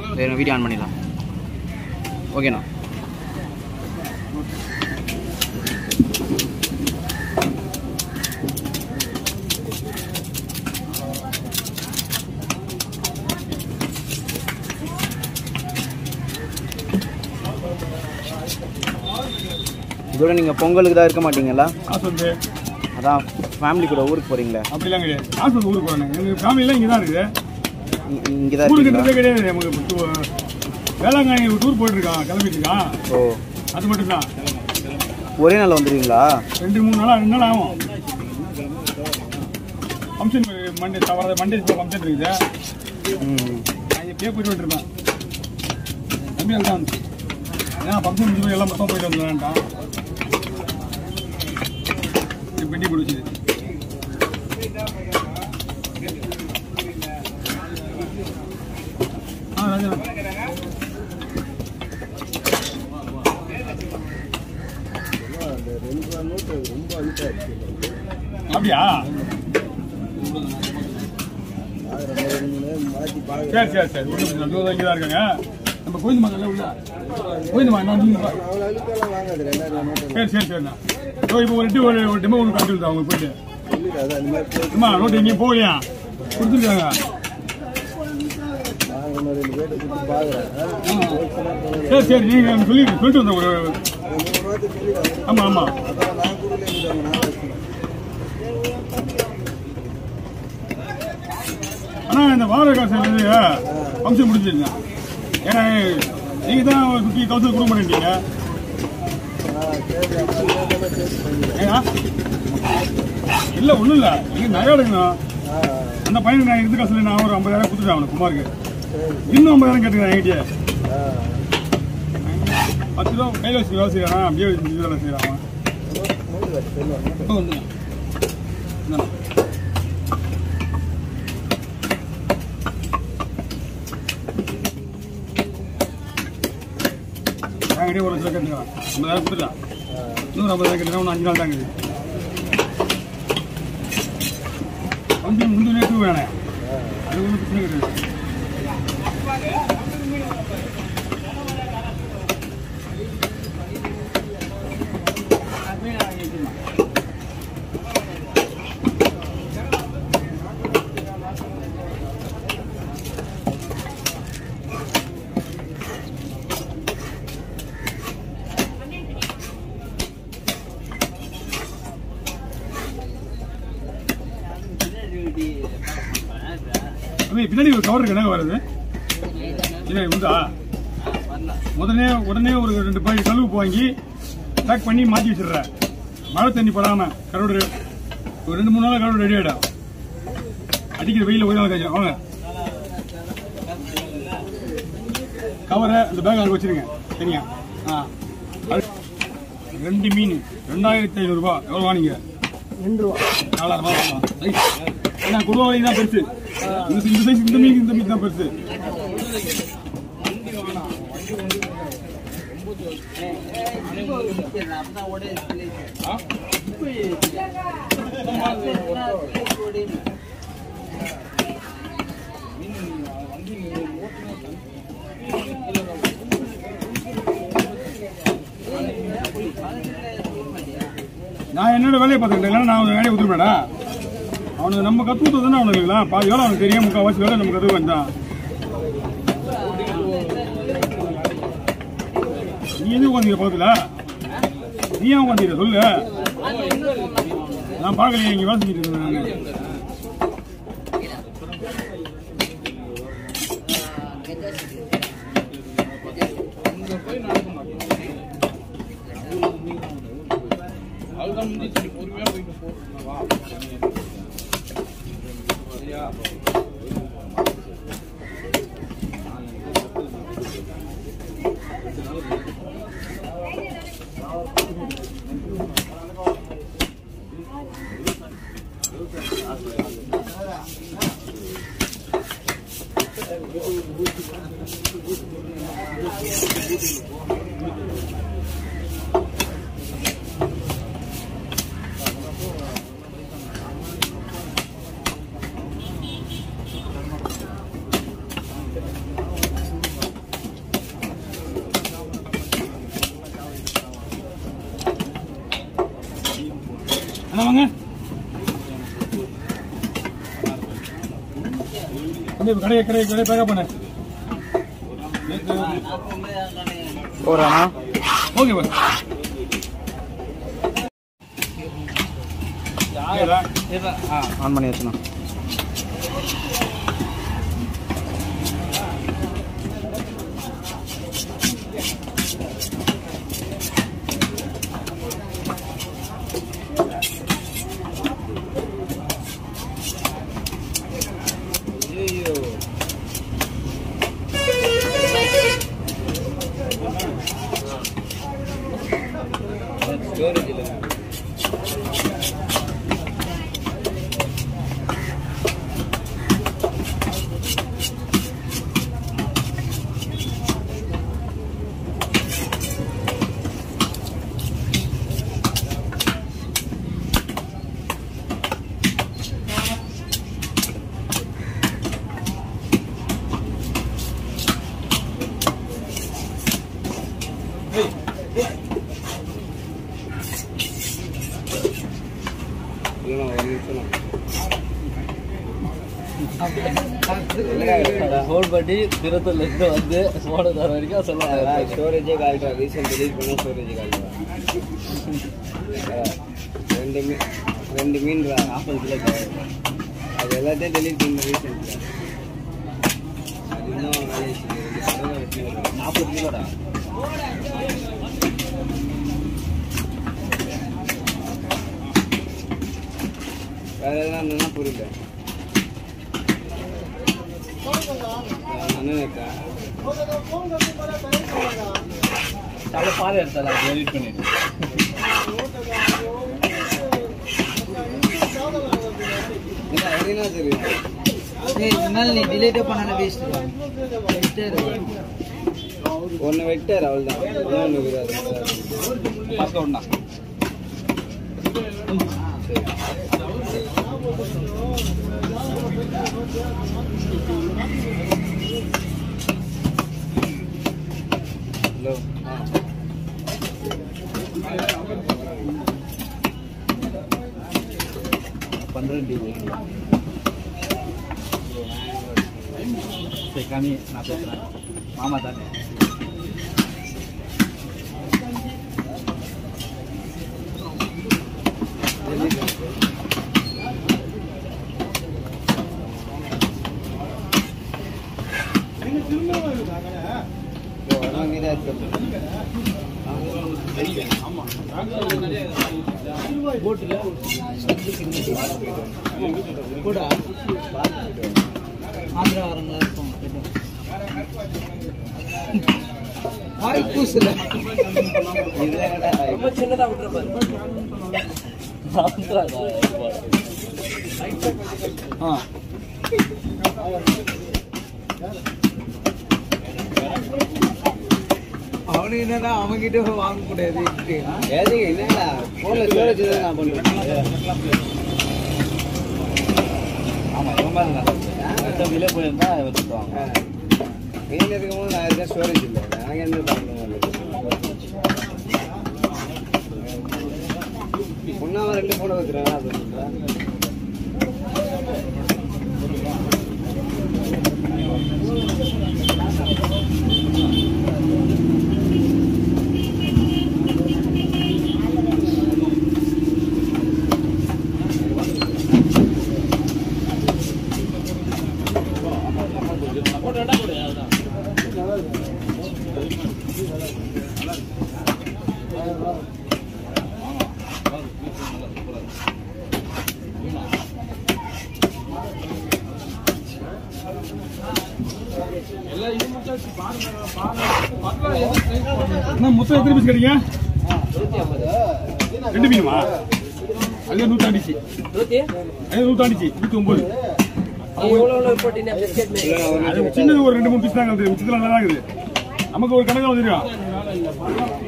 வேறு video on பண்ணிடலாம் ஓகேண்ணா இதோட நீங்கள் பொங்கலுக்கு தான் இருக்க மாட்டீங்களா காசு வந்து அதான் ஃபேமிலி கூட ஊருக்கு போகிறீங்களே அப்படிலாம் கிடையாது காசு வந்து ஊருக்கு போகிறேன் எங்கள் ஃபேமிலிலாம் இங்கே தான் இருக்குது இங்கே தான் ஊருக்கு இருக்கீங்களா கிடையாது நமக்கு டூ- வேளாங்கண்ணி டூர் போயிட்டுருக்கான் கிளம்பிட்டு இருக்கான் ஓ அது மட்டும்தான் ஒரே நாள் வந்துடுவீங்களா ரெண்டு மூணு நாளாக ரெண்டு நாள் ஆகும் ஃபங்க்ஷன் மண்டே தவற மண்டே ஃபங்க்ஷன் இருக்குது ம் நான் எப்படியே போயிட்டு வந்துருப்பேன் தம்பி அதுதான் ஏன்னா ஃபங்க்ஷன் முடிஞ்சு போய் எல்லாம் மொத்தம் போயிட்டு வந்துடலான்ட்டான் இது பெட்டி பிடிச்சிது ஆ ராஜா அப்படியா சரி சரி சரி ஒண்ணும் பிரச்சனை இல்லை. இதோ இங்கே தான் இருக்காங்க நம்ம கோயில் மகன்ல உள்ள கோயில் மகன் நான் நீங்க பா- சரி சரி சரிண்ணா இதோ இப்போ ஒரு டி ஒரு ஒரு டெமோ ஒன்று காட்டி அவங்க போயிட்டு அம்மா நோட்டு எங்கேயும் போகலையா கொடுத்துருக்காங்க சரி சரி நீங்க அங்க சொல்லி சொல்லிட்டு வந்தேன் ஒரு ஆமா ஆமா ஆனா இந்த வார காசு வந்து ஃபங்க்ஷன் முடிஞ்சிருங்க ஏன்னா நீங்க தான் ஃபிஃப்டி தௌசண்ட் கொடுக்க மாட்டேங்க ஏன்னா இல்ல ஒண்ணும் இல்ல நீங்க நகை எடுக்கணும் அந்த பையனுக்கு நான் இருந்து காசுல நான் ஒரு ஐம்பதாயிரம் கொடுத்துட்டேன் அவனுக்கு குமாருக்கு இன்னும் ஐம்பதாயிரம் கேட்டுக்கிறேன் என்கிட்ட பத்து ரூபா கையில் வச்சு வேலை செய்யறான் அப்படியே வச்சு வேலை செய்யறான் அவன் இப்போ வந்துங்க இந்தாண்ணா. என்கிட்டயே ஒரு லட்சம் கேட்டுக்கிறான் ஐம்பதாயிரம் கொடுத்துட்டான் இன்னொரு ஐம்பதாயிரம் கேட்டுக்கிறேன் ஒன்று அஞ்சு நாள் தாங்க இது கொஞ்சம் முந்தினே டூ வேணே அது ஒன்றும் பிரச்சனை கிடையாது தம்பி, பின்னாடி ஒரு கவர் என்ன வருது இல்லை உண்டா உடனே உடனே ஒரு ரெண்டு பாய் கழுவு வாங்கி பேக் பண்ணி மாற்றி வச்சிடுற மழை தண்ணி படாம கரோடு ஒரு ரெண்டு மூணு நாள் கரோடு ரெடி ஆகிடும் அடிக்கிற வெயில ஒரு நாள் காய்ச்சல் வாங்க கவரை அந்த பேக் அங்கே வச்சிருங்க சரிங்க ஆ அது- ரெண்டு மீன் ரெண்டாயிரத்தி ஐநூறுரூபா எவ்வளோ வாங்கிங்க ரெண்டு ரூபா நாலாயிரம் ரூபாய் வாங்கலாம். ரைட். ஏன்னா குருவாவளி தான் பெருசு இந்த இந்த சைஸ் இந்த மீன் இந்த மீன் தான் பெருசு ஆ? நான் என்னோட வேலையை பார்த்துக்கிட்டேன் இல்லைன்னா நான் அவன் வேலையை ஒத்துப்பேடா அவனுக்கு நம்ம கற்று கொடுத்ததுன்னா அவனுக்குலாம் பாதி வேலை அவனுக்கு தெரியும் முக்கால்வாசி வேலை நம்ம கற்றுக்க வேண்டாம் நீ எதுவும் உட்காந்துக்க பக்கத்துல நீ ஏன் உட்காந்துக்கிற சொல்லு நான் பார்க்கலையே இங்கே வேலை செஞ்சுட்டு இருந்தேன் நான் அண்ணா வாங்க தம்பி இப்ப கடையை கடையை கடையை பேக்கப் பண்ணு போடுறானா ஓகே பாரு கேக்குதா? ஆ ஆன் பண்ணி வச்சுண்ணா ஹோல்ட் பண்ணி திருத்தல இருந்து வந்து சோட தர வரைக்கும் சொல்லுவாங்க ஸ்டோரேஜே காலிட்டா ரீசெண்ட் டெலீட் பண்ண ஸ்டோரேஜ் காலிட்டா ரெண்டு மீன் ரெண்டு மீன் நாற்பது கிலோ தேவை அது எல்லாத்தையும் டெலீட் பண்ண ரீசெண்ட் அது இன்னும் வேலை செய்யுது. ரெண்டு கடலை வெட்டி வருது. நாற்பது கிலோடா வேற எதனா என்னன்னா புரியல அண்ணன் இருக்கா தலை பாரு எடுத்தலாம் எடிட் பண்ணிட்டு என்ன எப்படின்னா தெரியும் இதனால நீ டிலேட்டே பண்ணாத வேஸ்ட் ஒன்று வெட்டார் அவள் தான் ஒன்று இருக்குது பார்க்க ஒண்ணா ஹலோ பன்னிரெண்டு சரி கம்மி நான் பேசுறேன் மாமா தானே வர வேண்டியதாக இருக்கு ஆந்திரா வரங்களா இருக்கும் வாய் பூசல ரொம்ப சின்னதா விட்டுற ஆ அவனுக்கு என்னடா அவன்கிட்ட வாங்க கூடாது எதுக்கு என்னடா ஃபோனில் ஸ்டோரேஜ் தான் நான் பண்ணுறேன் ஆமா இவன் மாதிரி நல்லா வெளியே போயிருந்தா வச்சுக்குவாங்க வெயில் இருக்கும்போது நான் இருக்கேன் ஸ்டோரேஜ் இல்லை எனக்கு எந்த ப்ராப்ளம் இல்லை ஒன்றாம ரெண்டு ஃபோனை வைக்கிறேன் அது சொல்கிறேன் அண்ணா மொத்தம் எத்தனை பீஸ் கிடைங்க ரெண்டு மீனுமா அது நூத்தாண்டிச்சு அது நூத்தாண்டிச்சு நூற்றி ஒம்பது அது சின்னது ஒரு ரெண்டு மூணு பீஸ் தாங்க அது மிச்சத்தில் நல்லா தான் இருக்குது நமக்கு ஒரு கணக்கு வந்துடும்